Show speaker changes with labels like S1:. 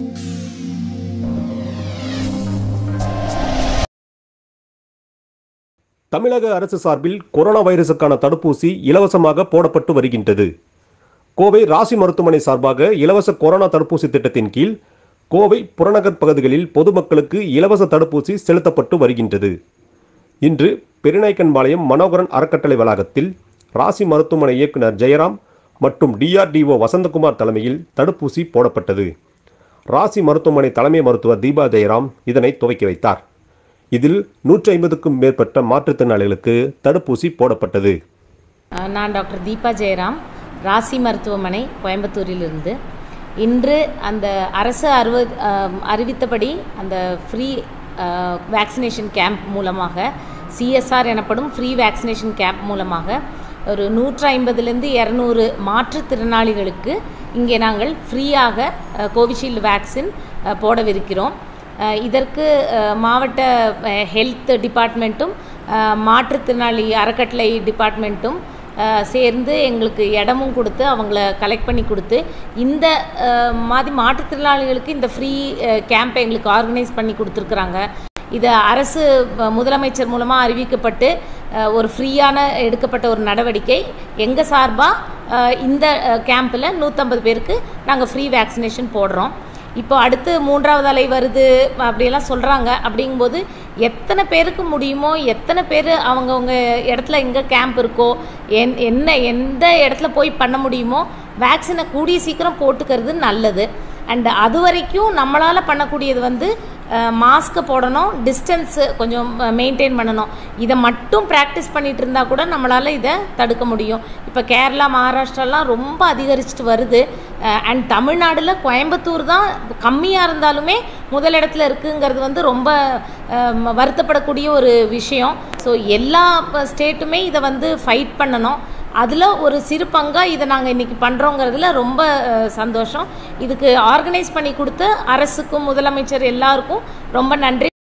S1: தமிழக அரசு சார்பில் கொரோனா வைரசுக்கான தடுப்பூசி இலவசமாக போடப்பட்டு வருகின்றது கோவை ராசி மருத்துவமனை சார்பாக இலவச கொரோனா தடுப்பூசி திட்டத்தின் கீழ் கோவை புறநகர் பகுதிகளில் பொதுமக்களுக்கு இலவச தடுப்பூசி செலுத்தப்பட்டு வருகின்றது இன்று பெருநாய்க்கன்பாளையம் மனோகரன் அறக்கட்டளை வளாகத்தில் ராசி மருத்துவமனை இயக்குனர் ஜெயராம் மற்றும் டிஆர்டிஓ வசந்தகுமார் தலைமையில் தடுப்பூசி போடப்பட்டது ராசி மருத்துவமனை தலைமை மருத்துவர் தீபா ஜெயராம் இதனை துவக்கி வைத்தார் இதில் நூற்றி ஐம்பதுக்கும் மேற்பட்ட மாற்றுத்திறனாளிகளுக்கு தடுப்பூசி போடப்பட்டது
S2: அஹ் நான் டாக்டர் தீபா ஜெயராம் ராசி மருத்துவமனை கோயம்புத்தூரிலிருந்து இன்று அந்த அரசு அறுவ அஹ் அறிவித்தபடி அந்த ஃப்ரீ வேக்சினேஷன் கேம்ப் மூலமாக சிஎஸ்ஆர் எனப்படும் ஃப்ரீ வேக்சினேஷன் கேம்ப் மூலமாக ஒரு நூற்று ஐம்பதுலேருந்து இரநூறு மாற்றுத்திறனாளிகளுக்கு இங்கே நாங்கள் ஃப்ரீயாக அஹ், கோவிஷீல்டு வேக்சின் அஹ், போடவிருக்கிறோம் அஹ், இதற்கு அஹ், மாவட்ட அஹ், ஹெல்த் டிபார்ட்மெண்ட்டும் அஹ், மாற்றுத்திறனாளி அறக்கட்டளை டிபார்ட்மெண்ட்டும் அஹ், சேர்ந்து எங்களுக்கு இடமும் கொடுத்து அவங்கள கலெக்ட் பண்ணி கொடுத்து இந்த அஹ், மாதிரி மாற்றுத்திறனாளிகளுக்கு இந்த ஃப்ரீ கேம்பை எங்களுக்கு ஆர்கனைஸ் பண்ணி கொடுத்துருக்குறாங்க இது அரசு அஹ், முதலமைச்சர் மூலமாக அறிவிக்கப்பட்டு அஹ், ஒரு ஃப்ரீயான எடுக்கப்பட்ட ஒரு நடவடிக்கை எங்கள் சார்பாக இந்த கேம்பில் நூற்றம்பது பேருக்கு நாங்கள் ஃப்ரீ வேக்சினேஷன் போடுறோம் இப்போ அடுத்து மூன்றாவது அலை வருது அப்படியெல்லாம் சொல்கிறாங்க அப்படிங்கும்போது எத்தனை பேருக்கு முடியுமோ எத்தனை பேர் அவங்கவுங்க இடத்துல எங்கே கேம்ப் இருக்கோ என் என்ன எந்த இடத்துல போய் பண்ண முடியுமோ வேக்சினை கூடிய சீக்கிரம் போட்டுக்கிறது நல்லது அண்ட் அது வரைக்கும் நம்மளால் பண்ணக்கூடியது வந்து மாஸ்க்கு போடணும் டிஸ்டன்ஸு கொஞ்சம் மெயின்டைன் பண்ணணும் இதை மட்டும் ப்ராக்டிஸ் பண்ணிட்டு இருந்தால் கூட நம்மளால் இதை தடுக்க முடியும் இப்போ கேரளா மகாராஷ்டிராலாம் ரொம்ப அதிகரிச்சுட்டு வருது அண்ட் தமிழ்நாடுல கோயம்புத்தூர் தான் கம்மியாக இருந்தாலுமே முதல் இடத்துல இருக்குங்கிறது வந்து ரொம்ப அஹ், வருத்தப்படக்கூடிய ஒரு விஷயம் ஸோ எல்லா ஸ்டேட்டுமே இதை வந்து ஃபைட் பண்ணணும் அதில் ஒரு சிறு பங்காக இதை நாங்கள் இன்றைக்கி பண்ணுறோங்கிறதுல ரொம்ப அஹ், சந்தோஷம் இதுக்கு ஆர்கனைஸ் பண்ணி கொடுத்த அரசுக்கும் முதலமைச்சர் எல்லாருக்கும் ரொம்ப நன்றி